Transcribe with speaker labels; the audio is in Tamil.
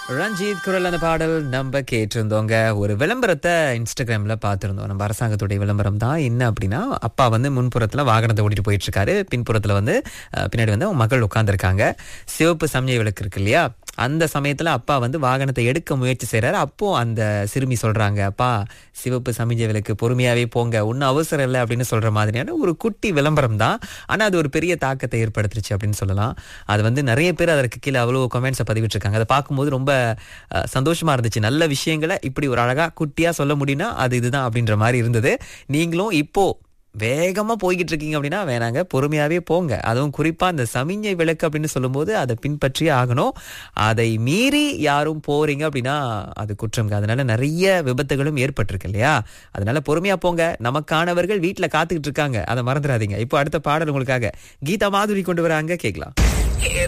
Speaker 1: ரஞ்சித் குரல் அந்த பாடல் நம்ம கேட்டிருந்தோங்க ஒரு விளம்பரத்தை இன்ஸ்டாகிராம்ல பார்த்திருந்தோம் நம்ம அரசாங்கத்துடைய விளம்பரம் தான் என்ன அப்படின்னா அப்பா வந்து முன்புறத்துல வாகனத்தை ஓட்டிட்டு போயிட்டு இருக்காரு பின்புறத்துல வந்து அஹ், பின்னாடி வந்து அவங்க மகள் உட்கார்ந்திருக்காங்க சிவப்பு சமய விளக்கு இருக்கு இல்லையா அந்த சமயத்துல அப்பா வந்து வாகனத்தை எடுக்க முயற்சி செய்றாரு அப்போ அந்த சிறுமி சொல்றாங்க அப்பா சிவப்பு சமிஞ்ச விளக்கு பொறுமையாவே போங்க ஒன்றும் அவசரம் இல்லை அப்படின்னு சொல்ற மாதிரியான ஒரு குட்டி விளம்பரம் தான் ஆனா அது ஒரு பெரிய தாக்கத்தை ஏற்படுத்துச்சு அப்படின்னு சொல்லலாம் அது வந்து நிறைய பேர் அதற்கு கீழே அவ்வளோ கமெண்ட்ஸை பதிவிட்டிருக்காங்க அதை பார்க்கும்போது ரொம்ப அஹ், சந்தோஷமா இருந்துச்சு நல்ல விஷயங்களை இப்படி ஒரு அழகா குட்டியா சொல்ல முடியும்னா அது இதுதான் அப்படின்ற மாதிரி இருந்தது நீங்களும் இப்போ வேகமா போய்கிட்டு இருக்கீங்க அப்படின்னா வேணாங்க பொறுமையாவே போங்க அதுவும் குறிப்பா அந்த சமிஞ்சை விளக்கு அப்படின்னு சொல்லும்போது அதை பின்பற்றியே ஆகணும் அதை மீறி யாரும் போறீங்க அப்படின்னா அது குற்றம்ங்க அதனால நிறைய விபத்துகளும் ஏற்பட்டிருக்கு இல்லையா அதனால பொறுமையா போங்க நமக்கானவர்கள் வீட்டுல காத்துக்கிட்டு இருக்காங்க அதை மறந்துடாதீங்க இப்போ அடுத்த பாடல் உங்களுக்காக கீதா மாதுரி கொண்டு வராங்க கேட்கலாம்